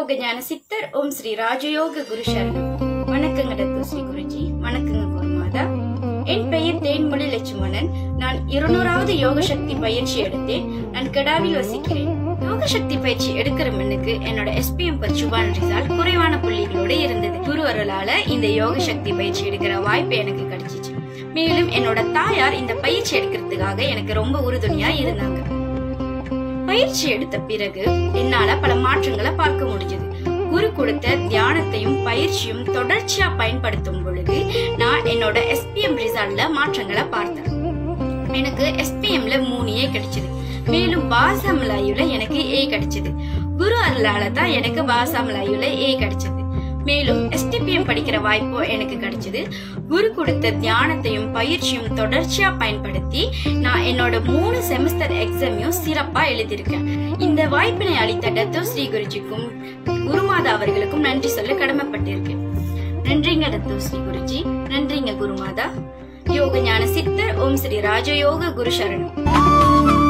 யோக ஞான சித்தர் ஓம் ஸ்ரீ ராஜயோக குரு சரணம் வணக்கங்க டத்து ஸ்ரீ குருஜி வணக்கங்க குருமாதா என் பெயர் தேன்மொழி லட்சுமணன் நான் இருநூறாவது யோக சக்தி பயிற்சி எடுத்தேன் நான் கெடாவில் வசிக்கிறேன் யோக சக்தி பயிற்சி எடுக்கிற மண்ணுக்கு என்னோட எஸ்பிஎம் பர்ச்சுவான் ரிசால்ட் குறைவான புள்ளிகளோட இருந்தது குரு அருளால இந்த யோக சக்தி பயிற்சி எடுக்கிற வாய்ப்பு எனக்கு கிடைச்சிச்சு மேலும் என்னோட தாயார் இந்த பயிற்சி எடுக்கிறதுக்காக எனக்கு ரொம்ப உறுதுணையா இருந்தாங்க பயிற்சி எடுத்த பிறகு என்னால பல மாற்றங்களை பார்க்க முடிஞ்சது குரு கொடுத்த தியானத்தையும் பயிற்சியும் தொடர்ச்சியா பயன்படுத்தும் பொழுது நான் என்னோட எஸ்பிஎம் ரிசல்ட்ல மாற்றங்களை பார்த்தேன் எனக்கு எஸ்பிஎம்ல மூணு ஏ கிடைச்சது மேலும் பாசாமலாயுல எனக்கு ஏ கிடைச்சது குரு அருளால தான் எனக்கு பாசாமலாயுல ஏ கிடைச்சது மேலும் எஸ்டிபிஎம் படிக்கிற வாய்ப்பு எனக்கு கிடைச்சது குரு கொடுத்த தியானத்தையும் பயிற்சியும் தொடர்ச்சியா பயன்படுத்தி நான் என்னோட மூணு செமஸ்டர் எக்ஸாமையும் சிறப்பா எழுதியிருக்கேன் இந்த வாய்ப்பினை அளித்த டத்தோ ஸ்ரீ குருஜிக்கும் குருமாதா அவர்களுக்கும் நன்றி சொல்ல கடமைப்பட்டிருக்கேன் நன்றிங்க டத்தோ ஸ்ரீ குருஜி நன்றிங்க குருமாதா யோக ஞான சித்தர் ஓம் ஸ்ரீ ராஜயோக குரு சரணம்